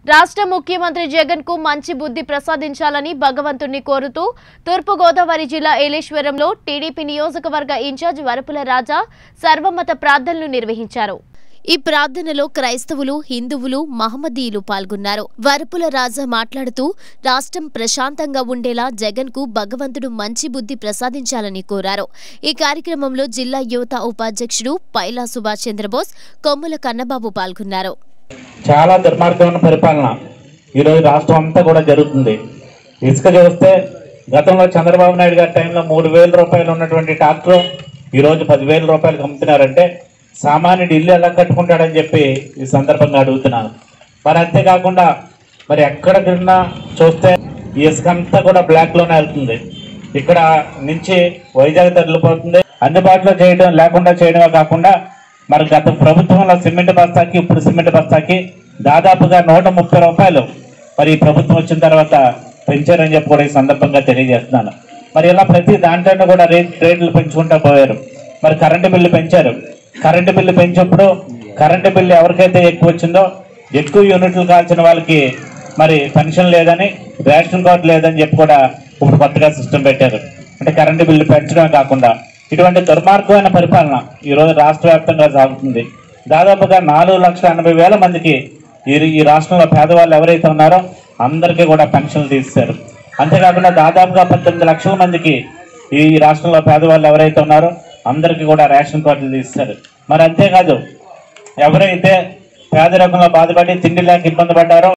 రాష్ట్ర ముఖ్యమంత్రి జగన్ కు మంచి బుద్ధి ప్రసాదించాలని భగవంతుణ్ణి కోరుతూ తూర్పుగోదావరి జిల్లా ఏలేశ్వరంలో టీడీపీ నియోజకవర్గ ఇన్ఛార్జ్ వరపుల రాజా సర్వమత ప్రార్థనలు నిర్వహించారు ఈ ప్రార్థనలో క్రైస్తవులు హిందువులు మహమ్మదీయులు పాల్గొన్నారు వరపుల రాజా మాట్లాడుతూ రాష్ట్రం ప్రశాంతంగా ఉండేలా జగన్ కు భగవంతుడు మంచి బుద్ధి ప్రసాదించాలని కోరారు ఈ కార్యక్రమంలో జిల్లా యువత ఉపాధ్యక్షుడు పైలా సుభాష్ చంద్రబోస్ కొమ్ముల కన్నబాబు పాల్గొన్నారు చాలా దుర్మార్గమైన పరిపాలన ఈరోజు రాష్ట్రం అంతా కూడా జరుగుతుంది ఇసుక చూస్తే గతంలో చంద్రబాబు నాయుడు గారి టైంలో మూడు వేల రూపాయలు ఉన్నటువంటి ట్రాక్టర్ ఈరోజు పదివేల రూపాయలకు అమ్ముతున్నారంటే సామాన్యుడు ఇల్లు ఎలా కట్టుకుంటాడని చెప్పి ఈ సందర్భంగా అడుగుతున్నాను మరి అంతేకాకుండా మరి ఎక్కడ తిన్నా చూస్తే ఈ ఇసుక అంతా కూడా బ్లాక్లోనే వెళ్తుంది ఇక్కడ నుంచి వైజాగ్ తరలిపోతుంది అందుబాటులో చేయడం లేకుండా చేయడమే కాకుండా మరి గత ప్రభుత్వంలో సిమెంట్ బస్తాకి ఇప్పుడు సిమెంట్ బస్తాకి దాదాపుగా నూట ముప్పై రూపాయలు మరి ఈ ప్రభుత్వం వచ్చిన తర్వాత పెంచారని చెప్పి కూడా ఈ సందర్భంగా తెలియజేస్తున్నాను మరి ఇలా ప్రతి దాంట్లోనూ కూడా రేట్ రేట్లు పెంచుకుంటూ పోయారు మరి కరెంటు బిల్లు పెంచారు కరెంటు బిల్లు పెంచినప్పుడు కరెంటు బిల్లు ఎవరికైతే ఎక్కువ వచ్చిందో ఎక్కువ యూనిట్లు కాల్చిన వాళ్ళకి మరి పెన్షన్ లేదని రేషన్ కార్డు లేదని చెప్పి కూడా ఇప్పుడు కొత్తగా సిస్టమ్ పెట్టారు అంటే కరెంటు బిల్లు పెంచడమే కాకుండా ఇటువంటి దుర్మార్గమైన పరిపాలన ఈ రోజు రాష్ట్ర వ్యాప్తంగా సాగుతుంది దాదాపుగా నాలుగు లక్షల ఎనభై వేల మందికి ఈ ఈ రాష్ట్రంలో పేదవాళ్ళు ఎవరైతే ఉన్నారో అందరికీ కూడా పెన్షన్లు తీస్తారు అంతేకాకుండా దాదాపుగా పద్దెనిమిది లక్షల మందికి ఈ రాష్ట్రంలో పేదవాళ్ళు ఎవరైతే ఉన్నారో అందరికీ కూడా రేషన్ కార్డులు తీస్తారు మరి అంతేకాదు ఎవరైతే పేదరికంలో బాధపడి తిండి లేక ఇబ్బంది పడ్డారో